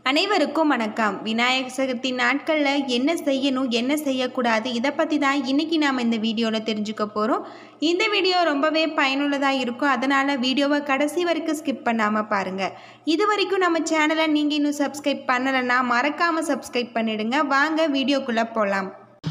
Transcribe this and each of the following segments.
அனைவருக்கும் வணக்கம் விநாயகர் சதுர்த்தி நாட்களில் என்ன செய்யணும் என்ன செய்யக்கூடாது இதை பற்றி தான் இன்றைக்கி நாம் இந்த வீடியோவில் தெரிஞ்சுக்க போகிறோம் இந்த வீடியோ ரொம்பவே பயனுள்ளதாக இருக்கும் அதனால் வீடியோவை கடைசி வரைக்கும் ஸ்கிப் பண்ணாமல் பாருங்கள் இது வரைக்கும் நம்ம சேனலை நீங்கள் இன்னும் சப்ஸ்கிரைப் பண்ணலைன்னா மறக்காமல் சப்ஸ்கிரைப் பண்ணிடுங்க வாங்க வீடியோக்குள்ளே போகலாம்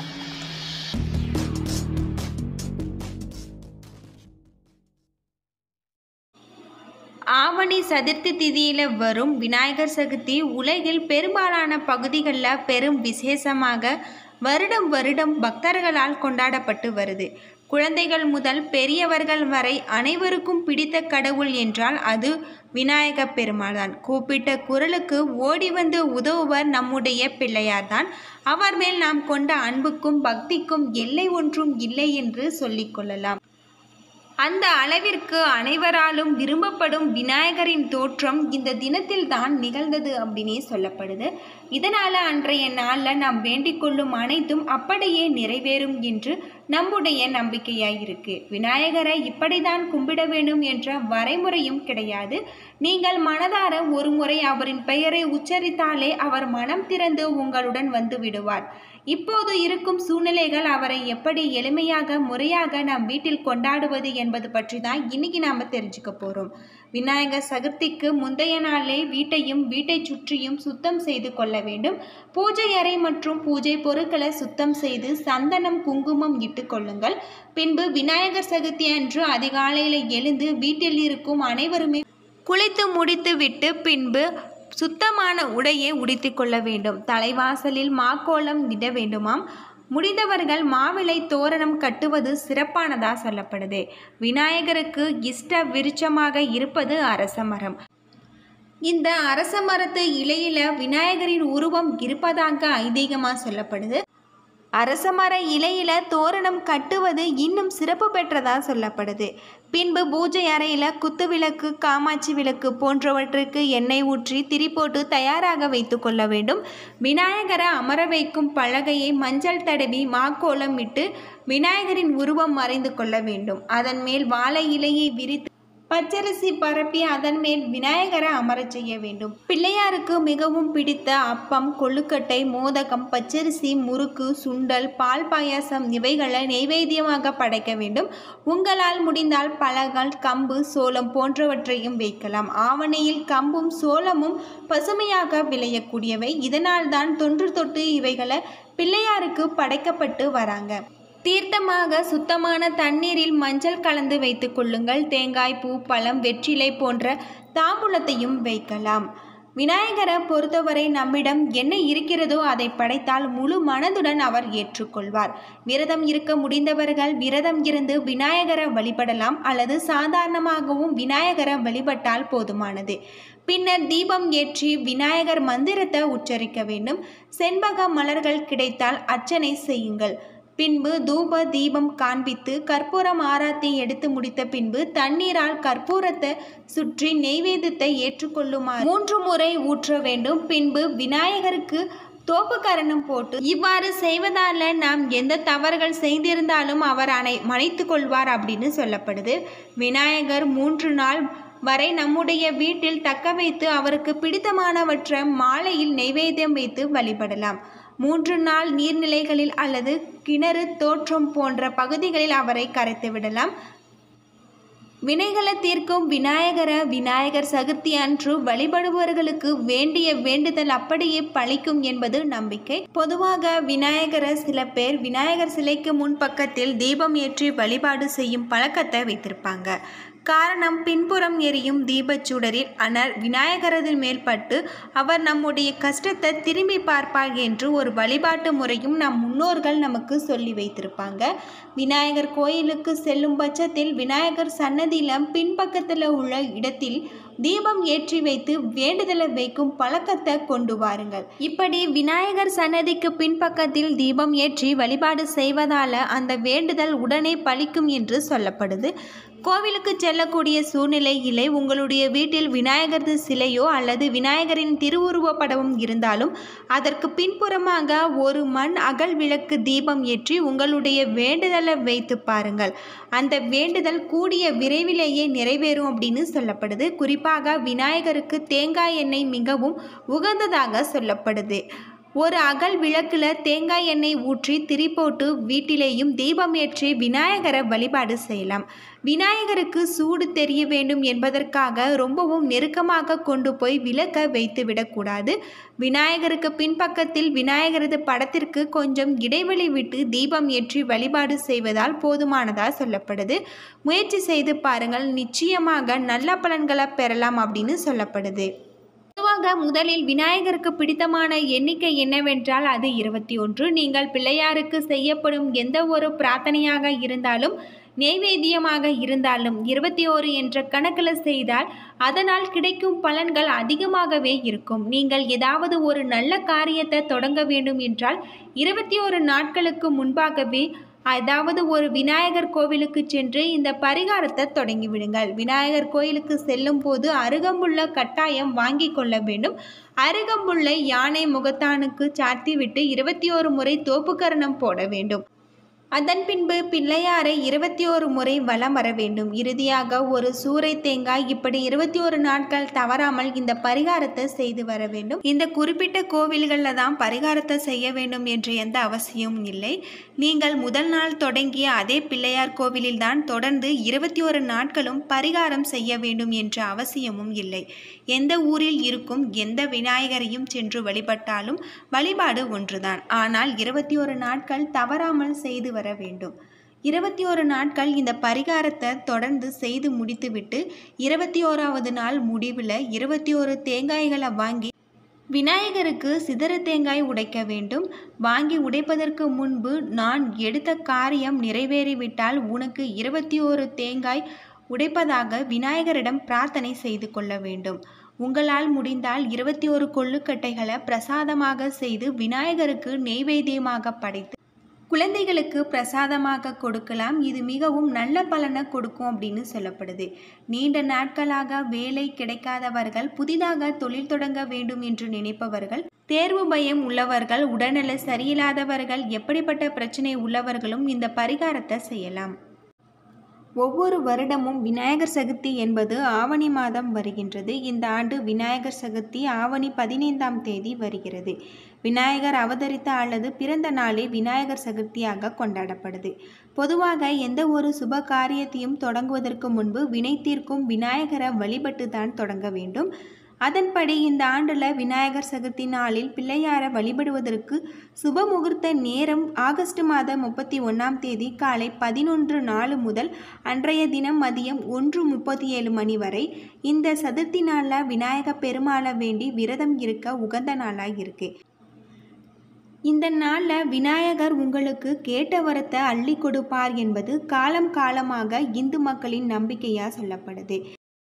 ஆவணி சதுர்த்தி திதியில் வரும் விநாயகர் சதுர்த்தி உலகில் பெரும்பாலான பகுதிகளில் பெரும் விசேஷமாக வருடம் வருடம் பக்தர்களால் கொண்டாடப்பட்டு வருது குழந்தைகள் முதல் பெரியவர்கள் வரை அனைவருக்கும் பிடித்த கடவுள் என்றால் அது விநாயக பெருமாள் தான் கூப்பிட்ட குரலுக்கு ஓடி வந்து உதவுவர் நம்முடைய பிள்ளையார்தான் அவர் மேல் நாம் கொண்ட அன்புக்கும் பக்திக்கும் எல்லை ஒன்றும் இல்லை என்று சொல்லிக்கொள்ளலாம் அந்த அளவிற்கு அனைவராலும் விரும்பப்படும் விநாயகரின் தோற்றம் இந்த தினத்தில் தான் நிகழ்ந்தது அப்படின்னே சொல்லப்படுது இதனால் அன்றைய நாளில் நாம் வேண்டிக் கொள்ளும் அனைத்தும் அப்படியே நிறைவேறும் என்று நம்முடைய நம்பிக்கையாக இருக்கு விநாயகரை இப்படிதான் கும்பிட வேண்டும் என்ற வரைமுறையும் கிடையாது நீங்கள் மனதார ஒரு முறை அவரின் பெயரை உச்சரித்தாலே அவர் மனம் திறந்து உங்களுடன் வந்து விடுவார் இப்போது இருக்கும் சூழ்நிலைகள் அவரை எப்படி எளிமையாக முறையாக நாம் வீட்டில் கொண்டாடுவது என்பது பற்றி தான் இன்னைக்கு நாம் தெரிஞ்சுக்க போகிறோம் விநாயகர் சதுர்த்திக்கு முந்தைய நாளே வீட்டையும் வீட்டை சுற்றியும் சுத்தம் செய்து கொள்ள வேண்டும் பூஜை அறை மற்றும் பூஜை பொருட்களை சுத்தம் செய்து சந்தனம் குங்குமம் இட்டு கொள்ளுங்கள் பின்பு விநாயகர் சதுர்த்தி அன்று அதிகாலையில் எழுந்து வீட்டில் இருக்கும் அனைவருமே குளித்து முடித்து விட்டு பின்பு சுத்தமான உடையை உடுத்தி கொள்ள வேண்டும் தலைவாசலில் மாக்கோலம் இட வேண்டுமாம் முடிந்தவர்கள் மாவிளை தோரணம் கட்டுவது சிறப்பானதா சொல்லப்படுது விநாயகருக்கு இஷ்ட விருட்சமாக இருப்பது அரச மரம் இந்த அரச மரத்து இலையில விநாயகரின் உருவம் இருப்பதாக ஐதீகமாக சொல்லப்படுது அரசமர இலையில தோரணம் கட்டுவது இன்னும் சிறப்பு பெற்றதா சொல்லப்படுது பின்பு பூஜை அறையில் குத்து விளக்கு காமாட்சி விளக்கு போன்றவற்றுக்கு எண்ணெய் ஊற்றி திரி போட்டு தயாராக வைத்து கொள்ள வேண்டும் விநாயகரை அமர வைக்கும் பலகையை மஞ்சள் தடவி மாக்கோலம் இட்டு விநாயகரின் உருவம் மறைந்து கொள்ள வேண்டும் அதன் மேல் வாழை இலையை விரித்து பச்சரிசி பரப்பி அதன் மேல் விநாயகரை அமரச் செய்ய வேண்டும் பிள்ளையாருக்கு மிகவும் பிடித்த அப்பம் கொழுக்கட்டை மோதகம் பச்சரிசி முறுக்கு சுண்டல் பால் பாயாசம் இவைகளை நெய்வேத்தியமாக படைக்க வேண்டும் உங்களால் முடிந்தால் பழங்கள் கம்பு சோளம் போன்றவற்றையும் வைக்கலாம் ஆவணையில் கம்பும் சோளமும் பசுமையாக விளையக்கூடியவை இதனால்தான் தொன்று தொட்டு இவைகளை பிள்ளையாருக்கு படைக்கப்பட்டு வராங்க தீர்த்தமாக சுத்தமான தண்ணீரில் மஞ்சள் கலந்து வைத்துக் கொள்ளுங்கள் தேங்காய் பூ பழம் வெற்றிலை போன்ற தாம்பூலத்தையும் வைக்கலாம் விநாயகரை பொறுத்தவரை நம்மிடம் என்ன இருக்கிறதோ அதை படைத்தால் முழு மனதுடன் அவர் ஏற்றுக்கொள்வார் விரதம் இருக்க முடிந்தவர்கள் விரதம் இருந்து விநாயகரை வழிபடலாம் அல்லது சாதாரணமாகவும் விநாயகரை வழிபட்டால் போதுமானது பின்னர் தீபம் ஏற்றி விநாயகர் மந்திரத்தை உச்சரிக்க வேண்டும் செண்பக மலர்கள் கிடைத்தால் அர்ச்சனை செய்யுங்கள் பின்பு தூப தீபம் காண்பித்து கற்பூரம் ஆராத்தி எடுத்து முடித்த பின்பு தண்ணீரால் கற்பூரத்தை சுற்றி நெய்வேதத்தை ஏற்றுக்கொள்ளுமாறு மூன்று முறை ஊற்ற வேண்டும் பின்பு விநாயகருக்கு தோப்புக்கரணம் போட்டு இவ்வாறு செய்வதால் நாம் எந்த தவறுகள் செய்திருந்தாலும் அவர் அனை மன்னித்து கொள்வார் அப்படின்னு சொல்லப்படுது விநாயகர் மூன்று நாள் வரை நம்முடைய வீட்டில் தக்க வைத்து அவருக்கு பிடித்தமானவற்றை மாலையில் நெய்வேத்தியம் வைத்து வழிபடலாம் மூன்று நாள் நீர்நிலைகளில் அல்லது கிணறு தோற்றம் போன்ற பகுதிகளில் அவரை கரைத்து விடலாம் வினைகளை தீர்க்கும் விநாயகர விநாயகர் சதுர்த்தி அன்று வழிபடுபவர்களுக்கு வேண்டிய வேண்டுதல் அப்படியே பழிக்கும் என்பது நம்பிக்கை பொதுவாக விநாயகரை சில பேர் விநாயகர் சிலைக்கு முன்பக்கத்தில் தீபம் ஏற்றி வழிபாடு செய்யும் பழக்கத்தை வைத்திருப்பாங்க காரணம் பின்புறம் எரியும் தீபச்சுடரில் அனர் விநாயகரது மேல்பட்டு அவர் நம்முடைய கஷ்டத்தை திரும்பி பார்ப்பார் என்று ஒரு வழிபாட்டு முறையும் நம் முன்னோர்கள் நமக்கு சொல்லி வைத்திருப்பாங்க விநாயகர் கோயிலுக்கு செல்லும் பட்சத்தில் விநாயகர் சன்னதியில் பின்பக்கத்தில் உள்ள இடத்தில் தீபம் ஏற்றி வைத்து வேண்டுதலை வைக்கும் பழக்கத்தை கொண்டு வாருங்கள் இப்படி விநாயகர் சன்னதிக்கு பின்பக்கத்தில் தீபம் ஏற்றி வழிபாடு செய்வதால அந்த வேண்டுதல் உடனே பலிக்கும் என்று சொல்லப்படுது கோவிலுக்கு செல்லக்கூடிய சூழ்நிலை இல்லை உங்களுடைய வீட்டில் விநாயகரது சிலையோ அல்லது விநாயகரின் திருவுருவ படமும் இருந்தாலும் அதற்கு பின்புறமாக ஒரு மண் அகல் விளக்கு தீபம் ஏற்றி உங்களுடைய வேண்டுதலை வைத்து பாருங்கள் அந்த வேண்டுதல் கூடிய விரைவிலேயே நிறைவேறும் அப்படின்னு சொல்லப்படுது குறிப்பாக விநாயகருக்கு தேங்காய் எண்ணெய் மிகவும் உகந்ததாக சொல்லப்படுது ஒரு அகல் விளக்குல தேங்காய் எண்ணெய் ஊற்றி திரி போட்டு வீட்டிலேயும் தீபம் ஏற்றி விநாயகரை வழிபாடு செய்யலாம் விநாயகருக்கு சூடு தெரிய வேண்டும் என்பதற்காக ரொம்பவும் நெருக்கமாக கொண்டு போய் விளக்க வைத்து விடக்கூடாது விநாயகருக்கு பின்பக்கத்தில் விநாயகரது படத்திற்கு கொஞ்சம் இடைவெளி விட்டு தீபம் ஏற்றி வழிபாடு செய்வதால் போதுமானதாக சொல்லப்படுது முயற்சி செய்து பாருங்கள் நிச்சயமாக நல்ல பலன்களை பெறலாம் அப்படின்னு சொல்லப்படுது பொதுவாக முதலில் விநாயகருக்கு பிடித்தமான எண்ணிக்கை என்னவென்றால் அது இருபத்தி ஒன்று நீங்கள் பிள்ளையாருக்கு செய்யப்படும் எந்த ஒரு பிரார்த்தனையாக இருந்தாலும் நெய்வேத்தியமாக இருந்தாலும் இருபத்தி ஓரு என்ற கணக்கில் செய்தால் அதனால் கிடைக்கும் பலன்கள் அதிகமாகவே இருக்கும் நீங்கள் ஏதாவது ஒரு நல்ல காரியத்தை தொடங்க வேண்டும் என்றால் இருபத்தி ஒரு நாட்களுக்கு முன்பாகவே அதாவது ஒரு விநாயகர் கோவிலுக்கு சென்று இந்த பரிகாரத்தை தொடங்கி விடுங்கள் விநாயகர் கோயிலுக்கு செல்லும் போது அருகம்புள்ள கட்டாயம் வாங்கி கொள்ள வேண்டும் அருகம்புல்லை யானை முகத்தானுக்கு சாத்தி விட்டு இருபத்தி ஒரு முறை தோப்புக்கரணம் போட வேண்டும் அதன் பின்பு பிள்ளையாரை இருபத்தி ஒரு முறை வலம் வர வேண்டும் இறுதியாக ஒரு சூறை தேங்காய் இப்படி இருபத்தி ஒரு நாட்கள் தவறாமல் இந்த பரிகாரத்தை செய்து வர வேண்டும் இந்த குறிப்பிட்ட கோவில்களில் தான் பரிகாரத்தை செய்ய வேண்டும் என்ற எந்த அவசியமும் இல்லை நீங்கள் முதல் நாள் தொடங்கிய அதே பிள்ளையார் கோவிலில் தான் தொடர்ந்து இருபத்தி ஒரு நாட்களும் பரிகாரம் செய்ய வேண்டும் என்ற அவசியமும் இல்லை எந்த ஊரில் இருக்கும் எந்த விநாயகரையும் சென்று வழிபட்டாலும் வழிபாடு ஒன்றுதான் ஆனால் இருபத்தி ஒரு நாட்கள் தவறாமல் செய்து வர வேண்டும் இருபத்தி ஒரு நாட்கள் இந்த பரிகாரத்தை தொடர்ந்து செய்து முடித்துவிட்டு இருபத்தி ஓராவது நாள் முடிவில் இருபத்தி ஒரு தேங்காய்களை வாங்கி விநாயகருக்கு சிதற தேங்காய் உடைக்க வேண்டும் வாங்கி உடைப்பதற்கு முன்பு நான் எடுத்த காரியம் நிறைவேறிவிட்டால் உனக்கு இருபத்தி ஓரு தேங்காய் உடைப்பதாக விநாயகரிடம் பிரார்த்தனை செய்து கொள்ள வேண்டும் உங்களால் முடிந்தால் இருபத்தி ஒரு கொள்ளுக்கட்டைகளை பிரசாதமாக செய்து விநாயகருக்கு நெய்வேத்தியமாக படைத்து குழந்தைகளுக்கு பிரசாதமாக கொடுக்கலாம் இது மிகவும் நல்ல பலனை கொடுக்கும் அப்படின்னு சொல்லப்படுது நீண்ட நாட்களாக வேலை கிடைக்காதவர்கள் புதிதாக தொழில் தொடங்க வேண்டும் என்று நினைப்பவர்கள் தேர்வு பயம் உள்ளவர்கள் உடல்நல சரியில்லாதவர்கள் எப்படிப்பட்ட பிரச்சனை உள்ளவர்களும் இந்த பரிகாரத்தை செய்யலாம் ஒவ்வொரு வருடமும் விநாயகர் சதுர்த்தி என்பது ஆவணி மாதம் வருகின்றது இந்த ஆண்டு விநாயகர் சதுர்த்தி ஆவணி பதினைந்தாம் தேதி வருகிறது விநாயகர் அவதரித்த அல்லது பிறந்த நாளே விநாயகர் சதுர்த்தியாக கொண்டாடப்படுது பொதுவாக எந்த ஒரு சுப காரியத்தையும் தொடங்குவதற்கு முன்பு வினை தீர்க்கும் விநாயகரை வழிபட்டு தான் தொடங்க வேண்டும் அதன்படி இந்த ஆண்டில் விநாயகர் சதுர்த்தி நாளில் பிள்ளையாரை வழிபடுவதற்கு சுப முகூர்த்த நேரம் ஆகஸ்ட் மாதம் முப்பத்தி ஒன்றாம் தேதி காலை பதினொன்று நாலு முதல் அன்றைய தினம் மதியம் ஒன்று முப்பத்தி ஏழு மணி வரை இந்த சதுர்த்தி நாளில் விநாயக பெருமாளை வேண்டி விரதம் இருக்க உகந்த நாளாக இருக்கு இந்த நாளில் விநாயகர் உங்களுக்கு கேட்ட வரத்தை அள்ளி கொடுப்பார் என்பது காலம் காலமாக இந்து மக்களின் நம்பிக்கையாக சொல்லப்படுது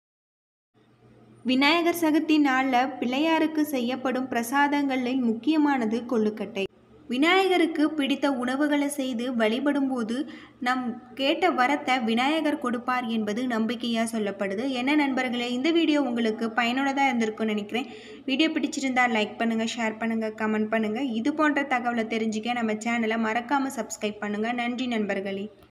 விநாயகர் சதுர்த்தி நாளில் பிள்ளையாருக்கு செய்யப்படும் பிரசாதங்களில் முக்கியமானது கொள்ளுக்கட்டை விநாயகருக்கு பிடித்த உணவுகளை செய்து வழிபடும்போது நம் கேட்ட வரத்தை விநாயகர் கொடுப்பார் என்பது நம்பிக்கையாக சொல்லப்படுது என்ன நண்பர்களே இந்த வீடியோ உங்களுக்கு பயனுள்ளதாக இருந்திருக்கும்னு நினைக்கிறேன் வீடியோ பிடிச்சிருந்தா லைக் பண்ணுங்கள் ஷேர் பண்ணுங்கள் கமெண்ட் பண்ணுங்கள் இது போன்ற தகவலை தெரிஞ்சுக்க நம்ம சேனலை மறக்காமல் சப்ஸ்கிரைப் பண்ணுங்கள் நன்றி நண்பர்களே